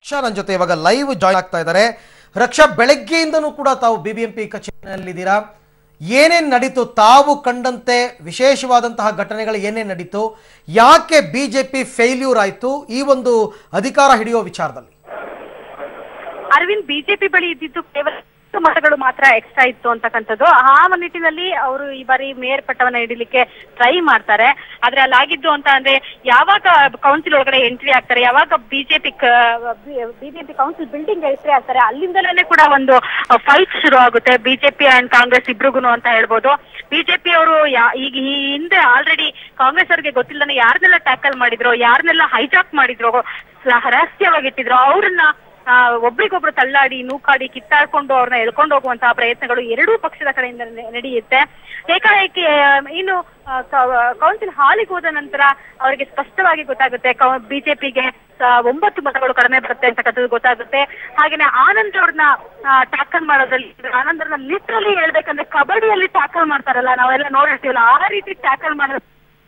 ರಕ್ಷಾ ನನ್ನ ಜೊತೆ ಇವಾಗ ಲೈವ್ ಜಾಯ್ನ್ ಆಗ್ತಾ ಇದ್ದಾರೆ ರಕ್ಷಾ ಬೆಳಗ್ಗೆಯಿಂದನೂ ಕೂಡ ತಾವು ಬಿಬಿಎಂಪಿ ಕಚೇರಿಯಲ್ಲಿದ್ದೀರಾ ಏನೇನ್ ನಡೀತು ತಾವು ಕಂಡಂತೆ ವಿಶೇಷವಾದಂತಹ ಘಟನೆಗಳು ಏನೇನ್ ನಡೀತು ಯಾಕೆ ಬಿಜೆಪಿ ಫೇಲ್ಯೂರ್ ಆಯ್ತು ಈ ಒಂದು ಅಧಿಕಾರ ಹಿಡಿಯೋ ವಿಚಾರದಲ್ಲಿ ಅರವಿಂದ್ ಬಿಜೆಪಿ ಬಳಿ ಇದ್ದಿದ್ದು ಕೇವಲ ಹತ್ತು ಮತಗಳು ಮಾತ್ರ ಎಕ್ಸ್ಟ್ರಾ ಇತ್ತು ಅಂತಕ್ಕಂಥದ್ದು ಆ ನಿಟ್ಟಿನಲ್ಲಿ ಅವರು ಈ ಬಾರಿ ಮೇಯರ್ ಪಟ್ಟವನ್ನ ಹಿಡಿಲಿಕ್ಕೆ ಟ್ರೈ ಮಾಡ್ತಾರೆ ಆದ್ರೆ ಅಲ್ಲಾಗಿದ್ದು ಅಂತ ಅಂದ್ರೆ ಯಾವಾಗ ಕೌನ್ಸಿಲ್ ಒಳಗಡೆ ಎಂಟ್ರಿ ಆಗ್ತಾರೆ ಯಾವಾಗ BJP BJP council building entry ಆಗ್ತಾರೆ ಅಲ್ಲಿಂದಲೇ ಕೂಡ ಒಂದು ಫೈಟ್ ಶುರು ಆಗುತ್ತೆ ಬಿಜೆಪಿ ಅಂಡ್ ಕಾಂಗ್ರೆಸ್ ಇಬ್ರಿಗೂ ಅಂತ ಹೇಳ್ಬೋದು ಬಿಜೆಪಿ ಅವರು ಈಗ ಈ ಹಿಂದೆ ಆಲ್ರೆಡಿ ಕಾಂಗ್ರೆಸ್ ಅವರಿಗೆ ಗೊತ್ತಿಲ್ಲದೆ ಯಾರನ್ನೆಲ್ಲ ಟ್ಯಾಕಲ್ ಮಾಡಿದ್ರು ಯಾರನ್ನೆಲ್ಲ ಹೈಜಾಕ್ ಮಾಡಿದ್ರು ರಹಸ್ಯವಾಗಿಟ್ಟಿದ್ರು ಅವ್ರನ್ನ ಆ, ಒಬ್ರಿಗೊಬ್ರು ತಳ್ಳಾಡಿ ನೂಕಾಡಿ ಕಿತ್ತಾಡ್ಕೊಂಡು ಅವ್ರನ್ನ ಎಳ್ಕೊಂಡು ಹೋಗುವಂತಹ ಪ್ರಯತ್ನಗಳು ಎರಡೂ ಪಕ್ಷದ ಕಡೆಯಿಂದ ನೆ- ನಡೆಯುತ್ತೆ ಏಕಾಏಕಿ ಆ, ಇನ್ನು ಆ, ಕ- ಕೌನ್ಸಿಲ್ ಹಾಲಿಗೆ ಹೋದ ನಂತರ ಅವರಿಗೆ ಸ್ಪಷ್ಟವಾಗಿ ಗೊತ್ತಾಗುತ್ತೆ ಬಿಜೆಪಿಗೆ ಒಂಬತ್ತು ಮತಗಳು ಕಡಿಮೆ ಬರುತ್ತೆ ಅಂತಕ್ಕಂಥದ್ದು ಗೊತ್ತಾಗುತ್ತೆ ಹಾಗೇನೆ ಆನಂದ್ ಅವ್ರನ್ನ ಟ್ಯಾಕಲ್ ಮಾಡೋದ್ರಲ್ಲಿ ಆನಂದ್ ಅವ್ರನ್ನ ಲಿಟ್ರಲಿ ಹೇಳ್ಬೇಕಂದ್ರೆ ಕಬಡ್ಡಿಯಲ್ಲಿ ಟ್ಯಾಕಲ್ ಮಾಡ್ತಾರಲ್ಲ ನಾವೆಲ್ಲ ನೋಡಿರ್ತೀವಲ್ಲ ಆ ರೀತಿ ಟ್ಯಾಕಲ್ ಮಾಡೋದು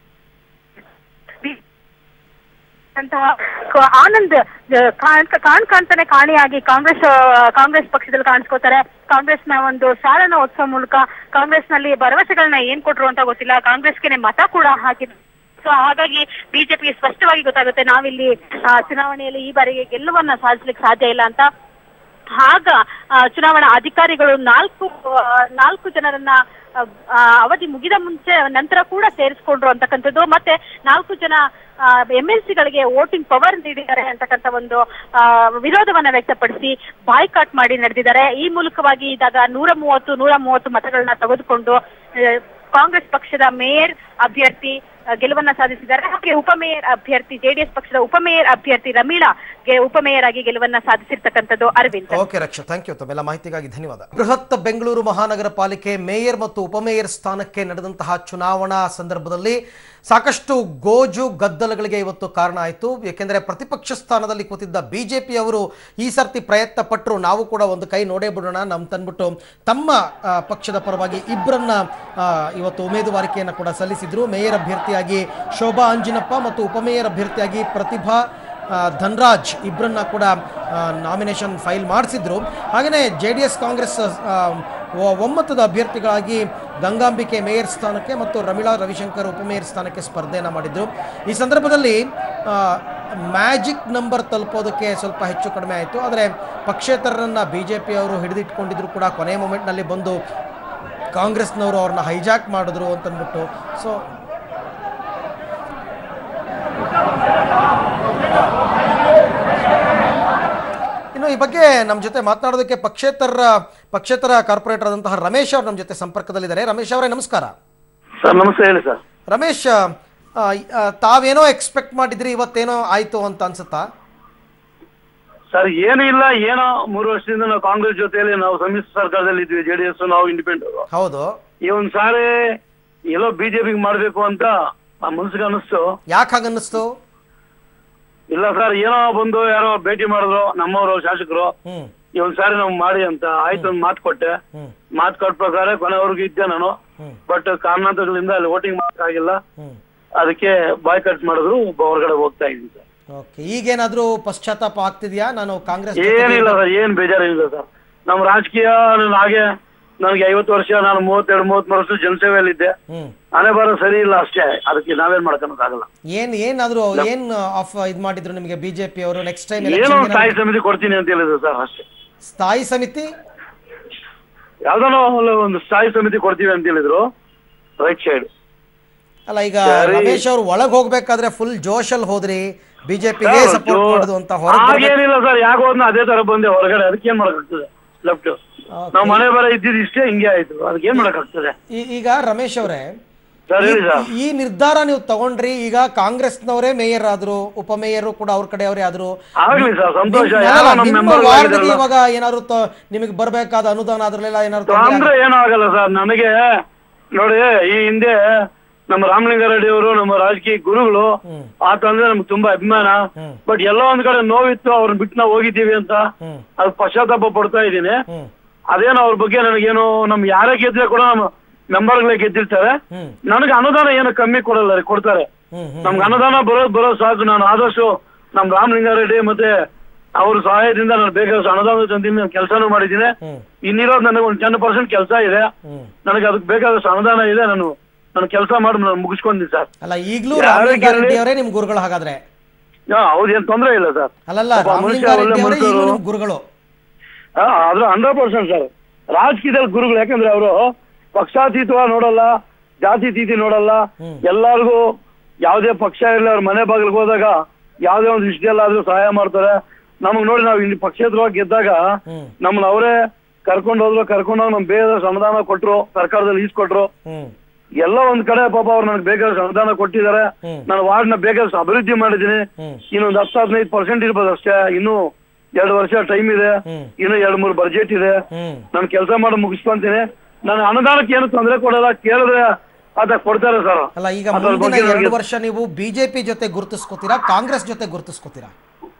ಅಂತಹ ಕ- ಆನಂದ್ ಆ, ಕಾಣ್ ಕಾಣ್ ಕಾಣ್ತಾನೆ ಕಾಣಿಯಾಗಿ ಕಾಂಗ್ರೆಸ್ ಆ, ಕಾಂಗ್ರೆಸ್ ಪಕ್ಷದಲ್ಲಿ ಕಾಣಿಸ್ಕೋತಾರೆ ಕಾಂಗ್ರೆಸ್ನ ಒಂದು ಸಾಲನ ಒತ್ಸೋ ಮೂಲಕ ಕಾಂಗ್ರೆಸ್ನಲ್ಲಿ ಭರವಸೆಗಳನ್ನ ಏನ್ ಕೊಟ್ರು ಅಂತ ಗೊತ್ತಿಲ್ಲ ಕಾಂಗ್ರೆಸ್ಗೆ ಮತ ಕೂಡ ಹಾಕಿದ್ರು ಸೊ ಹಾಗಾಗಿ ಬಿಜೆಪಿಗೆ ಸ್ಪಷ್ಟವಾಗಿ ಗೊತ್ತಾಗುತ್ತೆ ನಾವಿಲ್ಲಿ ಆ, ಚುನಾವಣೆಯಲ್ಲಿ ಈ ಬಾರಿಗೆ ಗೆಲುವನ್ನ ಸಾಧಿಸ್ಲಿಕ್ಕೆ ಸಾಧ್ಯ ಇಲ್ಲ ಅಂತ ಆಗ ಆ, ಚುನಾವಣಾ ಅಧಿಕಾರಿಗಳು ನಾಲ್ಕು ಆ, ನಾಲ್ಕು ಜನರನ್ನ ಆ, ಆ, ಅವಧಿ ಮುಗಿದ ಮುಂಚೆ ನಂತರ ಕೂಡ ಸೇರಿಸ್ಕೊಂಡ್ರು ಅಂತಕ್ಕಂಥದ್ದು ಮತ್ತೆ ನಾಲ್ಕು ಜನ ಎಂ ಎಲ್ ಸಿಗಳಿಗೆ ವೋಟಿಂಗ್ ಪವರ್ ನೀಡಿದ್ದಾರೆ ಅಂತಕ್ಕಂಥ ಒಂದು ಆ, ವಿರೋಧವನ್ನ ವ್ಯಕ್ತಪಡಿಸಿ ಬಾಯ್ಕಾಟ್ ಮಾಡಿ ನಡೆದಿದ್ದಾರೆ ಈ ಮೂಲಕವಾಗಿ ಇದಾಗ ನೂರ ಮೂವತ್ತು ನೂರ ಮೂವತ್ತು ಮತಗಳನ್ನ ತೆಗೆದುಕೊಂಡು ಆ, ಕಾಂಗ್ರೆಸ್ ಪಕ್ಷದ ಮೇಯರ್ ಅಭ್ಯರ್ಥಿ ಆ, ಗೆಲುವನ್ನ ಸಾಧಿಸಿದ್ದಾರೆ ಹಾಗೆ ಉಪಮೇಯರ್ ಅಭ್ಯರ್ಥಿ ಜೆಡಿಎಸ್ ಪಕ್ಷದ ಉಪಮೇಯರ್ ಅಭ್ಯರ್ಥಿ ರಮೀಳಾ ಗೆ- ಉಪಮೇಯರ್ ಆಗಿ ಗೆಲುವನ್ನ ಸಾಧಿಸಿರ್ತಕ್ಕಂಥದ್ದು Aravind okay Raksha thank you ತಮ್ಮೆಲ್ಲ ಮಾಹಿತಿಗಾಗಿ ಧನ್ಯವಾದ ಬೃಹತ್ ಬೆಂಗಳೂರು ಮಹಾನಗರ ಪಾಲಿಕೆ ಮೇಯರ್ ಮತ್ತು ಉಪಮೇಯರ್ ಸ್ಥಾನಕ್ಕೆ ನಡೆದಂತಹ ಚುನಾವಣಾ ಸಂದರ್ಭದಲ್ಲಿ ಸಾಕಷ್ಟು ಗೋಜು ಗದ್ದಲಗಳಿಗೆ ಇವತ್ತು ಕಾರಣ ಆಯಿತು ಏಕೆಂದರೆ ಪ್ರತಿಪಕ್ಷ ಸ್ಥಾನದಲ್ಲಿ ಕೂತಿದ್ದ ಬಿಜೆಪಿ ಅವರು ಈ ಸರ್ತಿ ಪ್ರಯತ್ನ ಪಟ್ಟರು ನಾವು ಕೂಡ ಒಂದು ಕೈ ನೋಡೇ ಬಿಡೋಣ ನಮ್ಮ ತಂದ್ಬಿಟ್ಟು ತಮ್ಮ ಆ, ಪಕ್ಷದ ಪರವಾಗಿ ಇಬ್ಬರನ್ನ ಆ, ಇವತ್ತು ಉಮೇದುವಾರಿಕೆಯನ್ನು ಕೂಡ ಸಲ್ಲಿಸಿದ್ರು ಮೇಯರ್ ಅಭ್ಯರ್ಥಿಯಾಗಿ ಶೋಭಾ ಅಂಜಿನಪ್ಪ ಮತ್ತು ಉಪಮೇಯರ್ ಅಭ್ಯರ್ಥಿಯಾಗಿ ಪ್ರತಿಭಾ ಆ, ಧನ್ರಾಜ್ ಇಬ್ಬರನ್ನ ಕೂಡ ನಾಮಿನೇಷನ್ ಫೈಲ್ ಮಾಡಿಸಿದ್ರು ಹಾಗೆಯೇ ಜೆ ಡಿ ಎಸ್ ಕಾಂಗ್ರೆಸ್ ಆ, ಒ- ಒಮ್ಮತದ ಅಭ್ಯರ್ಥಿಗಳಾಗಿ ಗಂಗಾಂಬಿಕೆ ಮೇಯರ್ ಸ್ಥಾನಕ್ಕೆ ಮತ್ತು ರಮೀಳಾ ರವಿಶಂಕರ್ ಉಪಮೇಯರ್ ಸ್ಥಾನಕ್ಕೆ ಸ್ಪರ್ಧೆಯನ್ನು ಮಾಡಿದ್ರು ಈ ಸಂದರ್ಭದಲ್ಲಿ ಮ್ಯಾಜಿಕ್ ನಂಬರ್ ತಲುಪೋದಕ್ಕೆ ಸ್ವಲ್ಪ ಹೆಚ್ಚು ಕಡಿಮೆ ಆಯಿತು ಆದರೆ ಪಕ್ಷೇತರರನ್ನು ಬಿ ಜೆ ಪಿಯವರು ಹಿಡಿದಿಟ್ಕೊಂಡಿದ್ರು ಕೂಡ ಕೊನೆಯ ಮೂಮೆಂಟ್ನಲ್ಲಿ ಬಂದು ಕಾಂಗ್ರೆಸ್ನವರು ಅವ್ರನ್ನ ಹೈಜಾಕ್ ಮಾಡಿದ್ರು ಅಂತಂದ್ಬಿಟ್ಟು ಸೊ ಇನ್ನು ಈ ಬಗ್ಗೆ ನಮ್ಮ ಜೊತೆ ಮಾತನಾಡೋದಕ್ಕೆ ಪಕ್ಷೇತರ ಪಕ್ಷೇತರ ಕಾರ್ಪೊರೇಟರ್ ಆದಂತಹ ರಮೇಶ್ ಅವರು ನಮ್ಮ ಜೊತೆ ಸಂಪರ್ಕದಲ್ಲಿದ್ದಾರೆ ರಮೇಶ್ ಅವರೇ ನಮಸ್ಕಾರ ಸರ್ ನಮಸ್ತೆ ಹೇಳಿ ಸರ್ ರಮೇಶ್ ಆ, ಆ, ತಾವೇನೋ ಎಕ್ಸ್ಪೆಕ್ಟ್ ಮಾಡಿದ್ರಿ ಇವತ್ತೇನೋ ಆಯ್ತು ಅಂತ ಅನ್ಸುತ್ತಾ ಸರ್ ಏನೂ ಇಲ್ಲ ಏನೋ ಮೂರು ವರ್ಷದಿಂದ ನಾವು ಕಾಂಗ್ರೆಸ್ ಜೊತೆಯಲ್ಲಿ ನಾವು ಸಮ್ಮಿಶ್ರ ಸರ್ಕಾರದಲ್ಲಿ ಇದ್ವಿ ಜೆ ಡಿ ಎಸ್ ನಾವು ಇಂಡಿಪೆಂಡೆಂಟ್ ಹೌದು ಈ ಒಂದ್ ಸಾರಿ ಎಲ್ಲೋ ಬಿಜೆಪಿಗೆ ಮಾಡ್ಬೇಕು ಅಂತ ಆ ಮನ್ಸಿಗೆ ಅನಿಸ್ತು ಯಾಕೆ ಹಾಗನ್ನಿಸ್ತು ಇಲ್ಲ ಸರ್ ಏನೋ ಬಂದು ಯಾರೋ ಭೇಟಿ ಮಾಡಿದ್ರು ನಮ್ಮವರು ಶಾಸಕರು ಹ್ಮ್ ಈ ಒಂದ್ ಸಾರಿ ನಾವು ಮಾಡಿ ಅಂತ ಆಯ್ತು ಒಂದು ಮಾತು ಕೊಟ್ಟೆ ಹ್ಮ್ ಮಾತು ಕೊಟ್ಟ ಪ್ರಕಾರ ಕೊನೆವರೆಗೂ ಇದ್ದೆ ನಾನು ಹ್ಮ್ ಬಟ್ ಕಾರಣಾಂತರಗಳಿಂದ ಅಲ್ಲಿ ವೋಟಿಂಗ್ ಮಾಡಕ್ಕಾಗಿಲ್ಲ ಹ್ಮ್ ಅದಕ್ಕೆ ಬಾಯ್ ಕಟ್ ಮಾಡಿದ್ರು ಹೊರಗಡೆ ಹೋಗ್ತಾ ಇದ್ದೀನಿ ಸರ್ ಓಕೆ ಈಗೇನಾದ್ರೂ ಪಶ್ಚಾತ್ತಾಪ ಆಗ್ತಿದ್ಯಾ ನಾನು ಕಾಂಗ್ರೆಸ್ ಜೊತೆಗೆ- ಏನಿಲ್ಲ ಸರ್ ಏನ್ ಬೇಜಾರೇನಿಲ್ಲ ಸರ್ ನಮ್ಮ ರಾಜಕೀಯ ನಾನು ಹಾಗೆ ನನಗೆ ಐವತ್ತು ವರ್ಷ ನಾನು ಮೂವತ್ತೆರಡು ಮೂವತ್ಮೂರು ವರ್ಷ ಜನಸೇವೆಯಲ್ಲಿ ಇದ್ದೆ ಹ್ಮ್ ಹಣೆ ಬರೋ ಸರಿ ಇಲ್ಲ ಅಷ್ಟೇ ಅದಕ್ಕೆ ನಾವೇನ್ ಮಾಡ್ಕೊಳಕ್ಕಾಗಲ್ಲ ಏನ್ ಏನಾದ್ರೂ ಏನ್ ಆಫ್ ಇದ್ ಮಾಡಿದ್ರು ನಿಮಗೆ ಬಿಜೆಪಿ ಅವರು ನೆಕ್ಸ್ಟ್ ಟೈಮ್ ಏನೋ ಒಂದು ಸ್ಥಾಯಿ ಸಮಿತಿ ಕೊಡ್ತೀನಿ ಅಂತ ಹೇಳಿದ್ರು ಸರ್ ಅಷ್ಟೇ ಸ್ಥಾಯಿ ಸಮಿತಿ ಯಾವ್ದಾನೋ ಒಂದು ಸ್ಥಾಯಿ ಸಮಿತಿ ಕೊಡ್ತೀವಿ ಅಂತ ಹೇಳಿದ್ರು ರೈಟ್ ಸೈಡ್ ಅಲ್ಲ ಈಗ ಸರಿ. ರಮೇಶ್ ಅವ್ರು ಒಳಗ್ ಹೋಗ್ಬೇಕಾದ್ರೆ ಫುಲ್ ಜೋಶಲ್ಲಿ ಹೋದ್ರಿ ಬಿಜೆಪಿಗೆ ಸಪೋರ್ಟ್ ಮಾಡುದು ಅಂತ ಹೊರಗೆ ಹಾಗೇನಿಲ್ಲ ಸರ್ ಯಾಕೋ ಒಂದು ಅದೇ ತರ ಬಂದೆ ಹೊರಗಡೆ ಅದಕ್ಕೆ ಏನ್ ಮಾಡಕ್ಕಾಗ್ತದೆ ಲೆಫ್ಟ್ ನಾವು ಮನೆ ಬರ ಇದ್ದಿದ್ದು ಇಷ್ಟೇ ಹಿಂಗೆ ಆಯ್ತು ಅದಕ್ಕೆ ಏನ್ ಮಾಡಕ್ಕಾಗ್ತದೆ ಈಗ ರಮೇಶ್ ಅವರೇ ಸರ್ ಹೇಳಿ ಸರ್ ಈ ನಿರ್ಧಾರ ನೀವು ತಗೊಂಡ್ರಿ ಈಗ ಕಾಂಗ್ರೆಸ್ನವರೇ ಮೇಯರ್ ಆದ್ರು ಉಪಮೇಯರ್ ಕೂಡ ಅವ್ರ ಕಡೆಯವರೇ ಆದ್ರು ಆಗ್ಲಿ ಸರ್ ಸಂತೋಷ ನಿಮ್- ಯಾರೋ ಅಲ್ಲ, ನಮ್ಮ ನಿಮ್ಮ ಮೆಂಬರ್ ವಾರ್ಡ್ಗೆ ಇವಾಗ ಏನಾದ್ರು ತ- ನಿಮಗೆ ಬರ್ಬೇಕಾದ ಅನುದಾನ ಅದ್ರಲ್ಲೆಲ್ಲ ಏನಾದ್ರು ತೊಂದ್ರೆ ತೊಂದ್ರೆ ಏನೂ ಆಗಲ್ಲ ಸರ್ ನನಗೆ ನೋಡಿ ಈ ಹಿಂದೆ ನಮ್ಮ ರಾಮಲಿಂಗಾರೆಡ್ಡಿ ಅವರು ನಮ್ಮ ರಾಜಕೀಯ ಗುರುಗಳು ಹ್ಮ್. ಆತಂದ್ರೆ ನಮ್ಗೆ ತುಂಬಾ ಅಭಿಮಾನ ಹ್ಮ್. ಬಟ್ ಎಲ್ಲೋ ಒಂದ್ ಕಡೆ ನೋವಿತ್ತು ಅವ್ರನ್ನ ಬಿಟ್ಟು ನಾವು ಹೋಗಿದ್ದೀವಿ ಅಂತ ಹ್ಮ್ ಅದು ಪಶ್ಚಾತ್ತಾಪ ಪಡ್ತಾ ಇದ್ದೀನಿ ಹ್ಮ್ ಅದೇನೋ ಅವ್ರ ಬಗ್ಗೆ ನನಗೇನು ನಮ್ ಯಾರೇ ಗೆದ್ರೆ ಕೂಡ ನಮ್ಮ ಮೆಂಬರ್ಗಳೇ ಗೆದ್ದಿರ್ತಾರೆ ಹ್ಮ್ ನನಗೆ ಅನುದಾನ ಏನು ಕಮ್ಮಿ ಕೊಡಲ್ಲ ರೀ ಕೊಡ್ತಾರೆ ಹ್ಮ್ ಹ್ಮ್ ನಮ್ಗೆ ಅನುದಾನ ಬರೋದು ಬರೋದು ಸಾಕು ನಾನು ಆದಷ್ಟು ನಮ್ ರಾಮಲಿಂಗಾರೆಡ್ಡಿ ಮತ್ತೆ ಅವ್ರ ಸಹಾಯದಿಂದ ನಾನು ಬೇಕಾದಷ್ಟು ಅನುದಾನ ತಂದಿನಿ ನಾನು ಕೆಲಸನೂ ಮಾಡಿದ್ದೀನಿ ಹ್ಮ್ ಇನ್ನಿರೋದು ನನಗೆ ಒಂದು ಟೆನ್ ಪರ್ಸೆಂಟ್ ಕೆಲಸ ಇದೆ ಹ್ಮ್ ನನಗೆ ಅದಕ್ಕೆ ಬೇಕಾದಷ್ಟು ಅನುದಾನ ಇದೆ ನಾನು ನಾನು ಕೆಲಸ ಮಾಡಿ ನಾನು ಮುಗಿಸ್ಕೊಂಡಿದ್ದೀನಿ ಸರ್ ಅಲ್ಲ ಈಗಲೂ ಯಾರೇ ರಾಮಲಿಂಗಾರೆಡ್ಡಿ ಕೇಳಲಿ? ಅವರೇ ನಿಮ್ ಗುರುಗಳು ಹಾಗಾದ್ರೆ ಹಾ ಹೌದೇನ್ ತೊಂದರೆ ಇಲ್ಲ ಸರ್ ಅಲ್ಲಲ್ಲ ಒಬ್ಬ ಮನುಷ್ಯ ರಾಮಲಿಂಗಾರೆಡ್ಡಿ ಒಳ್ಳೆ ಅವರೇ ಈಗಲೂ ಮನುಷ್ಯರು. ನಿಮ್ ಗುರುಗಳು ಹಾ ಅದ್ರ ಹಂಡ್ರೆಡ್ ಪರ್ಸೆಂಟ್ ಸರ್ ರಾಜಕೀಯದಲ್ಲಿ ಗುರುಗಳು ಯಾಕಂದ್ರೆ ಅವರು ಪಕ್ಷಾತೀತವಾಗಿ ನೋಡಲ್ಲ ಜಾತಿ ತೀತಿ ನೋಡಲ್ಲ ಎಲ್ಲಾರ್ಗೂ ಯಾವುದೇ ಪಕ್ಷ ಇರಲಿ ಅವ್ರ ಮನೆ ಬಾಗಿಲಿಗೆ ಹೋದಾಗ ಯಾವುದೇ ಒಂದು ವಿಷಯದಲ್ಲಾದ್ರೂ ಸಹಾಯ ಮಾಡ್ತಾರೆ ನಮಗ್ ನೋಡಿ ನಾವು ಇಲ್ಲಿ ಪಕ್ಷೇತರವಾಗಿ ಗೆದ್ದಾಗ ಹ್ಮ್ ನಮ್ಮನ್ನ ಅವರೇ ಕರ್ಕೊಂಡು ಹೋದ್ರು ಕರ್ಕೊಂಡೋಗಿ ನಮ್ ಬೇಕಾದಷ್ಟು ಅನುದಾನ ಕೊಟ್ರು ಸರ್ಕಾರದಲ್ಲಿ ಈಸ್ಕೊಟ್ರು ಹ್ಮ್ ಎಲ್ಲ ಒಂದ್ ಕಡೆ ಪಾಪ ಅವ್ರು ನನಗೆ ಬೇಕಾದಷ್ಟು ಅನುದಾನ ಕೊಟ್ಟಿದ್ದಾರೆ ಹ್ಮ್. ನಾನು ವಾರ್ಡ್ ನ ಬೇಕಾದಷ್ಟು ಅಭಿವೃದ್ಧಿ ಮಾಡಿದ್ದೀನಿ ಹ್ಮ್. ಇನ್ನೊಂದು ಹತ್ತು ಹದಿನೈದು ಪರ್ಸೆಂಟ್ ಇರ್ಬೋದು ಅಷ್ಟೇ ಇನ್ನು ಎರಡು ವರ್ಷ ಟೈಮ್ ಇದೆ ಹ್ಮ್. ಇನ್ನು ಎರಡು ಮೂರು ಬಜೆಟ್ ಇದೆ ಹ್ಮ್ ನಾನು ಕೆಲಸ ಮಾಡಿ ಮುಗಿಸ್ಕೊಂತೀನಿ ನಾನು ಅನುದಾನಕ್ಕೆ ಏನು ತೊಂದರೆ ಕೊಡಲ್ಲ ಕೇಳಿದ್ರೆ ಅದ ಕೊಡ್ತಾರೆ ಸರ್ ಅಲ್ಲ ಈಗ ಅದ್ರ ಮುಂದಿನ ಬಗ್ಗೆ ಎರಡು ನನಗೆ- ವರ್ಷ ನೀವು ಬಿಜೆಪಿ ಜೊತೆ ಗುರುತಿಸ್ಕೋತೀರಾ ಕಾಂಗ್ರೆಸ್ ಜೊತೆ ಗುರುತಿಸ್ಕೋತೀರಾ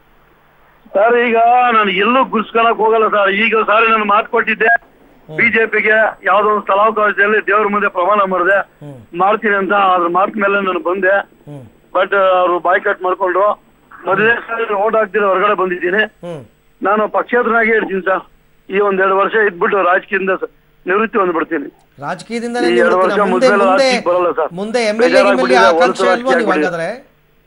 ಸರ್ ಈಗ ನಾನು ಎಲ್ಲೂ ಗುರ್ಸ್ಕೊಳಕ್ ಹೋಗಲ್ಲ ಸರ್ ಈಗ ಸಾರಿ ನಾನು ಮಾತು ಕೊಟ್ಟಿದ್ದೆ ಬಿಜೆಪಿಗೆ ಯಾವ್ದೋ ಒಂದು ಸ್ಥಳಾವಕಾಶದಲ್ಲಿ ದೇವ್ರ ಮುಂದೆ ಪ್ರಮಾಣ ಮಾಡಿದೆ ಹ್ಮ್ ಮಾಡ್ತೀನಿ ಅಂತ ಅದ್ರ ಮಾತು ಮೇಲೆ ನಾನು ಬಂದೆ ಹ್ಮ್ ಬಟ್ ಅವರು ಬಾಯ್ ಕಟ್ ಮಾಡ್ಕೊಂಡ್ರು ಮೊದಲೇ ಸಾರಿ ಓಟ್ ಹಾಕ್ತಿರೋ ಹೊರಗಡೆ ಬಂದಿದ್ದೀನಿ ಹ್ಮ್ ನಾನು ಪಕ್ಷೇತರನಾಗೇ ಇರ್ತೀನಿ ಸರ್ ಈ ಒಂದೆರಡು ವರ್ಷ ಇದ್ಬಿಟ್ಟು ರಾಜಕೀಯದಿಂದ ಸ- ನಿವೃತ್ತಿ ಹೊಂದ್ಬಿಡ್ತೀನಿ ರಾಜಕೀಯದಿಂದಲೇ ಈ ನೀವು ಎರಡು ಇರ್ತೀರಾ? ವರ್ಷ ಮುಂದೆ ಮುಗ್ದ್ಮೇಲೆ ಮುಂದೆ ರಾಜಕೀಯಕ್ಕೆ ಬರಲ್ಲ ಸರ್. ಮುಂದೆ ಎಮ್ ಎಲ್ ಎ ಬೇಜಾರಾಗ್ಬಿಟ್ಟಿದೆ, ಆಕಾಂಕ್ಷೆ ಹೊಲಸು ಅಲ್ವಾ ನೀವು ರಾಜಕೀಯ ಹಂಗಾದ್ರೆ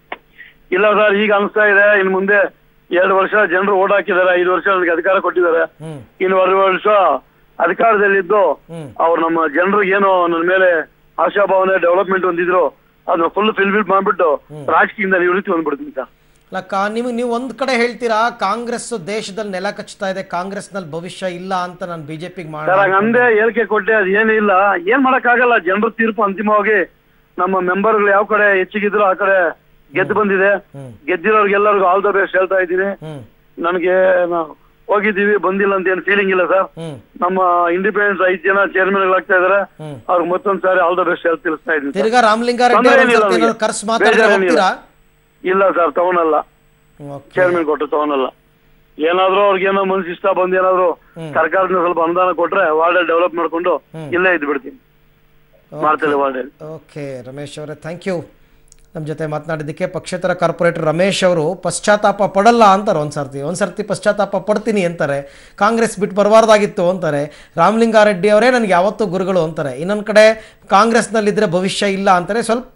ಇಲ್ಲ ಸರ್ ಈಗ ಅನಿಸ್ತಾ ಇದೆ ಇನ್ನು ಮುಂದೆ ಎರಡು ವರ್ಷ ಜನರು ಓಟ್ ಹಾಕಿದ್ದಾರೆ ಐದು ವರ್ಷ ನನಗೆ ಅಧಿಕಾರ ಕೊಟ್ಟಿದ್ದಾರೆ ಹ್ಮ್ ಇನ್ನು ಎರಡು ವರ್ಷ ಅಧಿಕಾರದಲ್ಲಿದ್ದು ಹ್ಮ್ ಅವ್ರು ನಮ್ಮ ಜನರಿಗೆ ಏನೋ ನನ್ನ ಮೇಲೆ ಆಶಾಭಾವನೆ ಡೆವಲಪ್ಮೆಂಟ್ ಹೊಂದಿದ್ರು ಅದನ್ನ ಫುಲ್ ಫಿಲ್ಫಿಲ್ ಮಾಡ್ಬಿಟ್ಟು ರಾಜಕೀಯದಿಂದ ನಿವೃತ್ತಿ ಹೊಂದ್ಬಿಡ್ತೀನಿ ಸರ್ ಅಲ್ಲ ಕಾ ನಿಮಗೆ ನೀವು ಒಂದ್ ಕಡೆ ಹೇಳ್ತೀರಾ ಕಾಂಗ್ರೆಸ್ ದೇಶದಲ್ಲಿ ನೆಲ ಕಚ್ತಾ ಇದೆ ಕಾಂಗ್ರೆಸ್ನಲ್ಲಿ ಭವಿಷ್ಯ ಇಲ್ಲ ಅಂತ ನಾನು ಬಿಜೆಪಿಗೆ ಸರ್ ಮಾಡಿ ಹಂಗಂದೆ ಹೇಳಿಕೆ ಕೊಟ್ಟೆ ಅದು ಏನೂ ಇಲ್ಲ ಏನ್ ಮಾಡಕ್ಕಾಗಲ್ಲ ಜನರ ತೀರ್ಪು ಅಂತಿಮವಾಗಿ ನಮ್ಮ ಮೆಂಬರ್ಗಳು ಯಾವ ಕಡೆ ಹೆಚ್ಚಿಗಿದ್ರು ಆ ಕಡೆ ಗೆದ್ದು ಬಂದಿದೆ ಹ್ಮ್. ಗೆದ್ದಿರೋರ್ಗೆಲ್ಲರಿಗೂ ಆಲ್ ದ ಬೆಸ್ಟ್ ಹೇಳ್ತಾ ಇದ್ದೀನಿ ಹ್ಮ್ ನನಗೆ ನಾವು ಹೋಗಿದ್ದೀವಿ ಬಂದಿಲ್ಲ ಅಂತ ಏನು ಫೀಲಿಂಗ್ ಇಲ್ಲ ಸರ್ ಹ್ಮ್ ನಮ್ಮ ಇಂಡಿಪೆಂಡೆನ್ಸ್ ಐದು ಜನ ಚೇರ್ಮನ್ ಆಗ್ತಾ ಇದಾರೆ ಹ್ಮ್. ಅವ್ರಿಗೆ ಮತ್ತೊಂದ್ ಸಾರಿ ಆಲ್ ದ ಬೆಸ್ಟ್ ಹೇಳಿ ತಿಳಿಸ್ತಾ ಇದ್ದೀನಿ ಸರ್. ತಿರ್ಗಾ ರಾಮಲಿಂಗಾರೆಡ್ಡಿ ತೊಂದ್ರೆ ಅವ್ರನ್ನ ಏನಿಲ್ಲ ಸರ್ತಿ ನನಗೆ. ಏನಾದ್ರು ಕರ್ಸ್ ಮಾತಾಡಿದ್ರೆ ಬೇಜಾರೇನಿಲ್ಲ. ಹೋಗ್ತೀರಾ ಇಲ್ಲ ಸರ್ ತಗೊಳಲ್ಲ ಓಕೆ ಚೇರ್ಮನ್ ಕೊಟ್ಟು ತಗೊಳಲ್ಲ ಏನಾದ್ರೂ ಅವ್ರಿಗೆ ಏನೋ ಮನ್ಸ್ ಇಷ್ಟ ಬಂದು ಏನಾದ್ರು ಸರ್ಕಾರದಿಂದ ಸ್ವಲ್ಪ ಅನುದಾನ ಕೊಟ್ರೆ ವಾರ್ಡ್ ಡೆವಲಪ್ ಮಾಡ್ಕೊಂಡು ಇಲ್ಲೇ ಇದ್ದು ಬಿಡ್ತೀನಿ ಮಾಡ್ತೇವೆ ವಾರ್ಡ್ ಓಕೆ ರಮೇಶ್ ಅವರೇ ಥ್ಯಾಂಕ್ ಯು ನಮ್ಮ ಜೊತೆ ಮಾತನಾಡಿದ್ದಕ್ಕೆ ಪಕ್ಷೇತರ ಕಾರ್ಪೊರೇಟರ್ ರಮೇಶ್ ಅವರು ಪಶ್ಚಾತ್ತಾಪ ಪಡಲ್ಲ ಅಂತಾರೆ ಒಂದು ಸರ್ತಿ ಒಂದು ಸರ್ತಿ ಪಶ್ಚಾತ್ತಾಪ ಪಡ್ತೀನಿ ಅಂತಾರೆ ಕಾಂಗ್ರೆಸ್ ಬಿಟ್ಟು ಬರಬಾರ್ದಾಗಿತ್ತು ಅಂತಾರೆ ರಾಮಲಿಂಗಾರೆಡ್ಡಿ ಅವರೇ ನನಗೆ ಯಾವತ್ತೂ ಗುರುಗಳು ಅಂತಾರೆ ಇನ್ನೊಂದು ಕಡೆ ಕಾಂಗ್ರೆಸ್ನಲ್ಲಿದ್ದರೆ ಭವಿಷ್ಯ ಇಲ್ಲ ಅಂತಾರೆ ಸ್ವಲ್ಪ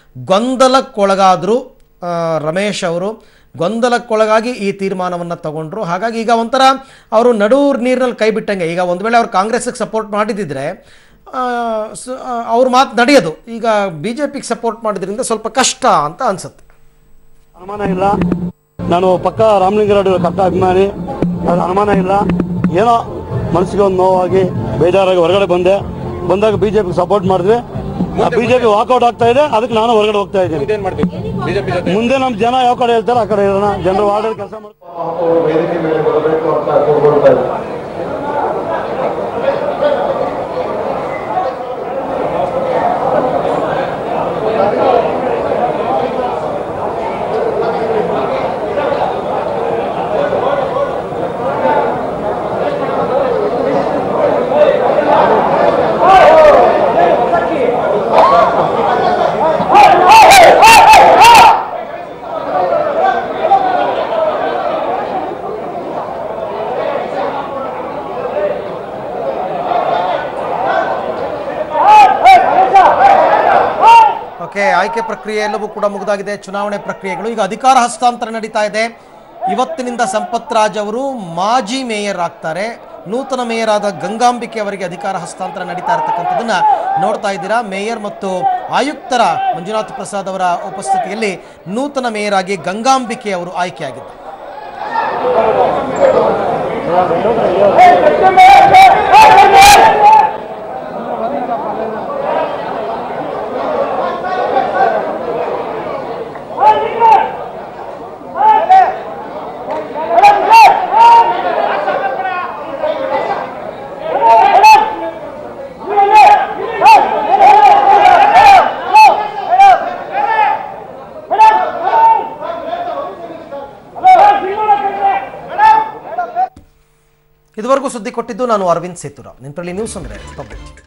ಗೊಂದಲಕ್ಕೊಳಗಾದರು ಆ, ರಮೇಶ್ ಅವರು ಗೊಂದಲಕ್ಕೊಳಗಾಗಿ ಈ ತೀರ್ಮಾನವನ್ನು ತಗೊಂಡ್ರು ಹಾಗಾಗಿ ಈಗ ಒಂಥರ ಅವರು ನಡು ನೀರಿನಲ್ಲಿ ಕೈ ಬಿಟ್ಟಂಗೆ ಈಗ ಒಂದು ವೇಳೆ ಅವ್ರು ಕಾಂಗ್ರೆಸ್ಗೆ ಸಪೋರ್ಟ್ ಮಾಡಿದಿದ್ರೆ ಆ, ಸ- ಆ, ಅವ್ರ ಮಾತು ನಡೆಯೋದು ಈಗ ಬಿ ಜೆ ಪಿಗೆ ಸಪೋರ್ಟ್ ಮಾಡಿದ್ರಿಂದ ಸ್ವಲ್ಪ ಕಷ್ಟ ಅಂತ ಅನ್ಸುತ್ತೆ ಅನುಮಾನ ಇಲ್ಲ ನಾನು ಪಕ್ಕ ರಾಮಲಿಂಗರೆಡ್ಡಿ ಪಕ್ಕ ಅಭಿಮಾನಿ ಅದು ಅನುಮಾನ ಇಲ್ಲ ಏನೋ ಮನಸ್ಸಿಗೆ ಒಂದು ನೋವಾಗಿ ಬೇಜಾರಾಗಿ ಹೊರಗಡೆ ಬಂದೆ ಬಂದಾಗ ಬಿಜೆಪಿ ಸಪೋರ್ಟ್ ಮಾಡಿದ್ವಿ ಬಿಜೆಪಿ ವಾಕೌಟ್ ಆಗ್ತಾ ಇದೆ ಅದಕ್ಕೆ ನಾನು ಹೊರಗಡೆ ಹೋಗ್ತಾ ಇದ್ದೀನಿ ಏನ್ ಮಾಡ್ಬೇಕು ಬಿಜೆಪಿ ಜೊತೆ ಮುಂದೆ ನಮ್ಮ ಜನ ಯಾವ ಕಡೆ ಹೇಳ್ತಾರೆ ಆ ಕಡೆ ಇರೋಣ ಜನರು ವಾರ್ಡಲ್ಲಿ ಕೆಲಸ ಮಾಡಿ ವೇದಿಕೆ ಮೇಲೆ ಬರಬೇಕು ಅಂತ ಕೋರ್ಕೊಳ್ತಾ ಇದ್ದಾರೆ ಓಕೆ ಆಯ್ಕೆ ಪ್ರಕ್ರಿಯೆ ಎಲ್ಲವೂ ಕೂಡ ಮುಗಿದಾಗಿದೆ ಚುನಾವಣೆ ಪ್ರಕ್ರಿಯೆಗಳು ಈಗ ಅಧಿಕಾರ ಹಸ್ತಾಂತರ ನಡೀತಾ ಇದೆ ಇವತ್ತಿನಿಂದ ಸಂಪತ್ ರಾಜ್ ಅವರು ಮಾಜಿ ಮೇಯರ್ ಆಗ್ತಾರೆ ನೂತನ ಮೇಯರ್ ಆದ ಗಂಗಾಂಬಿಕೆ ಅವರಿಗೆ ಅಧಿಕಾರ ಹಸ್ತಾಂತರ ನಡೀತಾ ಇರತಕ್ಕಂಥದ್ದನ್ನ ನೋಡ್ತಾ ಇದ್ದೀರಾ ಮೇಯರ್ ಮತ್ತು ಆಯುಕ್ತರ ಮಂಜುನಾಥ್ ಪ್ರಸಾದ್ ಅವರ ಉಪಸ್ಥಿತಿಯಲ್ಲಿ ನೂತನ ಮೇಯರ್ ಆಗಿ ಗಂಗಾಂಬಿಕೆ ಅವರು ಆಯ್ಕೆಯಾಗಿದ್ದಾರೆ ಇದುವರೆಗೂ ಸುದ್ದಿ ಕೊಟ್ಟಿದ್ದು ನಾನು ಅರವಿಂದ್ ಸೇತುರಾವ್ ನಿಂಪಲ್ಲಿ ನ್ಯೂಸ್ ಅಂದರೆ ಪಬ್ಲಿಕ್